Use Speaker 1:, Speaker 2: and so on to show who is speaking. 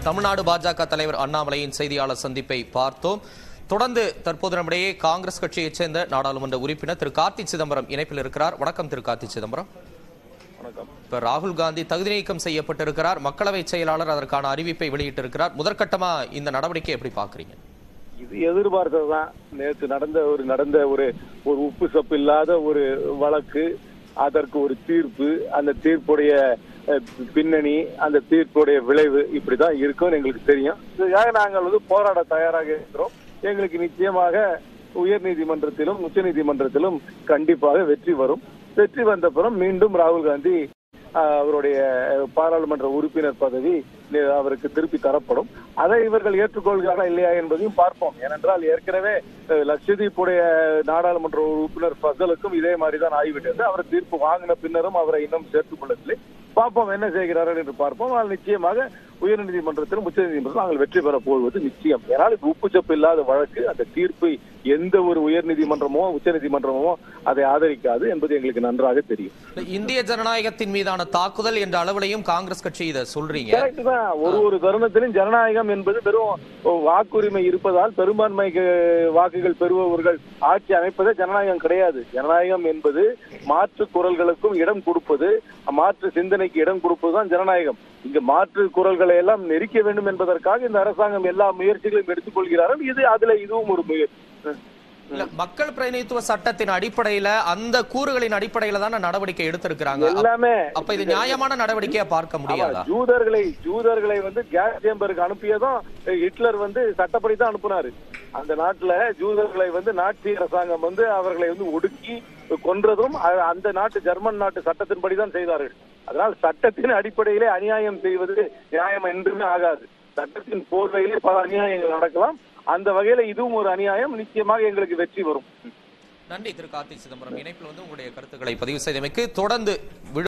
Speaker 1: தமிழ்நாடு பாஜக தலைவர் அண்ணாமலையின் செய்தியாளர் சந்திப்பை பார்த்தோம் தொடர்ந்து தற்போது நம்மிடையே காங்கிரஸ் கட்சியைச் சேர்ந்த நாடாளுமன்ற உறுப்பினர் திரு கார்த்தி சிதம்பரம் இணைப்பில் இருக்கிறார் வணக்கம் திரு கார்த்தி சிதம்பரம்
Speaker 2: வணக்கம்
Speaker 1: இப்ப ராகுல் காந்தி தகுதி நீக்கம் செய்யப்பட்டிருக்கிறார் மக்களவை செயலாளர் அதற்கான அறிவிப்பை வெளியிட்டிருக்கிறார் முதற்கட்டமா இந்த நடவடிக்கை எப்படி பாக்குறீங்க
Speaker 2: இது எதிர்பார்த்ததுதான் நேற்று நடந்த ஒரு நடந்த ஒரு ஒரு உப்பு சப்பு இல்லாத ஒரு வழக்கு அதற்கு ஒரு தீர்ப்பு அந்த தீர்ப்புடைய அஹ், பின்னணி அந்த தீர்ப்புடைய விளைவு இப்படிதான் இருக்கும்னு எங்களுக்கு தெரியும் இதுக்காக நாங்கள் வந்து போராட தயாராக இருக்கிறோம் எங்களுக்கு நிச்சயமாக உயர் நீதிமன்றத்திலும் உச்ச நீதிமன்றத்திலும் கண்டிப்பாக வெற்றி வரும் வெற்றி வந்த பிறகு மீண்டும் ராகுல் காந்தி ஆஹ் அவருடைய பாராளுமன்ற உறுப்பினர் பதவி நி- அவருக்கு திருப்பி தரப்படும் அதை இவர்கள் ஏற்றுக்கொள்கிறார்களா இல்லையா என்பதையும் பார்ப்போம் ஏனென்றால் ஏற்கனவே அஹ், லட்சதீப்புடைய நாடாளுமன்ற உறுப்பினர் ஃபசலுக்கும் இதே மாதிரி தான் ஆகிவிட்டது அவர் தீர்ப்பு வாங்கின பின்னரும் அவரை இன்னும் சேர்த்துக் கொள்ளவில்லை பார்ப்போம் என்ன செய்கிறார்கள் என்று பார்ப்போம் ஆனால் நிச்சயமாக உயர்நீதிமன்றத்திலும் உச்ச நீதிமன்றத்திலும் நாங்கள் வெற்றி பெறப் போவது நிச்சயம் ஏனால் இது உப்புச்சப்பு இல்லாத வழக்கு அந்த தீர்ப்பை எந்த ஒரு உயர்நீதிமன்றமோ உச்சநீதிமன்றமோ அதை ஆதரிக்காது என்பது எங்களுக்கு நன்றாக தெரியும்
Speaker 1: இந்திய ஜனநாயகத்தின் மீதான தாக்குதல் என்ற அளவிலையும் காங்கிரஸ் கட்சி இதை சொல்றீங்க
Speaker 2: கரெக்ட் தான் ஒரு ஒரு தருணத்திலும் ஜனநாயகம் என்பது வெறும் வாக்குரிமை இருப்பதால் பெரும்பான்மை க- வாக்குகள் பெறுபவர்கள் ஆட்சி அமைப்பதே ஜனநாயகம் கிடையாது ஜனநாயகம் என்பது மாற்று குரல்களுக்கும் இடம் கொடுப்பது மாற்று சிந்தனைக்கு இடம் கொடுப்பதுதான் ஜனநாயகம் இங்க மாற்று குரல்களை எல்லாம் நெரிக்க வேண்டும் என்பதற்காக இந்த அரசாங்கம் எல்லா முயற்சிகளையும் எடுத்துக்கொள்கிறார்கள் இது அதுல இதுவும் ஒரு முயற்சி
Speaker 1: இல்ல மக்கள் பிரதிநிதித்துவ சட்டத்தின் அடிப்படையில அந்த கூறுகளின் அடிப்படையில தானே நடவடிக்கை எடுத்திருக்கிறாங்க அப்ப-
Speaker 2: எல்லாமே
Speaker 1: அப்ப இது நியாயமான நடவடிக்கையா பார்க்க முடியாதா
Speaker 2: ஆமா, ஜூதர்களை ஜூதர்களை வந்து கேஸ் சேம்பருக்கு அனுப்பியதும் ஹிட்லர் வந்து சட்டப்படி தான் அனுப்புனாரு அந்த நாட்டுல ஜூதர்களை வந்து நாட்சி அரசாங்கம் வந்து அவர்களை வந்து ஒடுக்கி கொன்றதும் அ- அந்த நாட்டு ஜெர்மன் நாட்டு சட்டத்தின்படி தான் செய்தார்கள் அதனால் சட்டத்தின் அடிப்படையிலே அநியாயம் செய்வது நியாயம் என்றுமே ஆகாது சட்டத்தின் போர்வையிலே பல அநியாயங்கள் நடக்கலாம் அந்த வகையில இதுவும் ஒரு அநியாயம் நிச்சயமாக எங்களுக்கு வெற்றி வரும்
Speaker 1: நன்றி திரு கார்த்தி சிதம்பரம் இணைப்பில் வந்து உங்களுடைய கருத்துக்களை பதிவு செய்தமைக்கு தொடர்ந்து விழு-